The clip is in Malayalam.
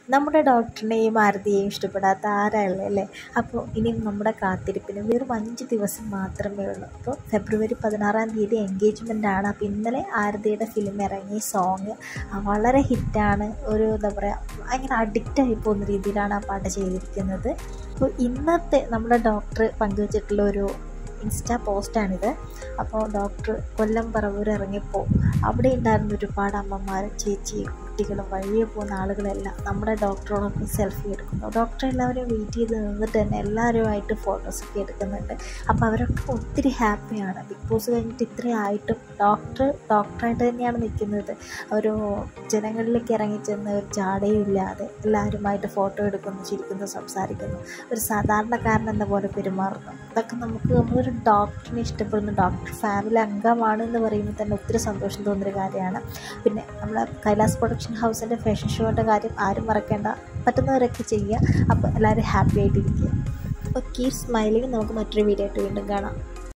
നമ്മുടെ ഡോക്ടറിനെയും ആരതിയെയും ഇഷ്ടപ്പെടാത്ത ആരാളേ അല്ലേ അപ്പോൾ ഇനിയും നമ്മുടെ കാത്തിരിപ്പിന് വെറും അഞ്ച് ദിവസം മാത്രമേ ഉള്ളൂ അപ്പോൾ ഫെബ്രുവരി പതിനാറാം തീയതി എൻഗേജ്മെൻ്റ് ആണ് അപ്പോൾ ഇന്നലെ ആരതിയുടെ ഫിലിം ഇറങ്ങി സോങ് വളരെ ഹിറ്റാണ് ഒരു എന്താ പറയുക ഭയങ്കര അഡിക്റ്റായി പോകുന്ന രീതിയിലാണ് ആ പാട്ട് ചെയ്തിരിക്കുന്നത് അപ്പോൾ ഇന്നത്തെ നമ്മുടെ ഡോക്ടർ പങ്കുവച്ചിട്ടുള്ള ഒരു ഇൻസ്റ്റാ പോസ്റ്റാണിത് അപ്പോൾ ഡോക്ടർ കൊല്ലം പറവൂർ ഇറങ്ങിയപ്പോൾ അവിടെ ഉണ്ടായിരുന്ന ഒരുപാട് അമ്മമാർ ചേച്ചി കുട്ടികളും വഴിയെ പോകുന്ന ആളുകളെല്ലാം നമ്മുടെ ഡോക്ടറോടൊപ്പം സെൽഫി എടുക്കുന്നു ഡോക്ടർ എല്ലാവരും വെയിറ്റ് ചെയ്ത് നിന്നിട്ട് തന്നെ എല്ലാവരുമായിട്ട് ഫോട്ടോസൊക്കെ എടുക്കുന്നുണ്ട് അപ്പോൾ അവരൊക്കെ ഒത്തിരി ഹാപ്പിയാണ് ബിഗ് ബോസ് കഴിഞ്ഞിട്ട് ഇത്രയായിട്ടും ഡോക്ടർ ഡോക്ടറായിട്ട് തന്നെയാണ് നിൽക്കുന്നത് ഒരു ജനങ്ങളിലേക്ക് ഇറങ്ങിച്ചെന്ന് ഒരു ജാടയും ഇല്ലാതെ എല്ലാവരുമായിട്ട് ഫോട്ടോ എടുക്കുന്നു ചിരിക്കുന്നു സംസാരിക്കുന്നു ഒരു സാധാരണക്കാരൻ എന്ന പോലെ പെരുമാറുന്നു അതൊക്കെ നമുക്ക് നമ്മളൊരു ഡോക്ടറിനെ ഇഷ്ടപ്പെടുന്ന ഡോക്ടർ ഫാമിലി അംഗമാണ് എന്ന് പറയുമ്പോൾ തന്നെ ഒത്തിരി സന്തോഷം തോന്നുന്നൊരു കാര്യമാണ് പിന്നെ നമ്മളെ കൈലാസ് പ്രൊഡക്ഷൻ ഹൗസിൻ്റെ ഫാഷൻ ഷോയുടെ കാര്യം ആരും മറക്കേണ്ട പറ്റുന്നവരൊക്കെ ചെയ്യുക അപ്പോൾ എല്ലാവരും ഹാപ്പി ആയിട്ടിരിക്കുക അപ്പോൾ കീപ് സ്മൈലിങ് നമുക്ക് മറ്റൊരു വീഡിയോ ആയിട്ട് വീണ്ടും കാണാം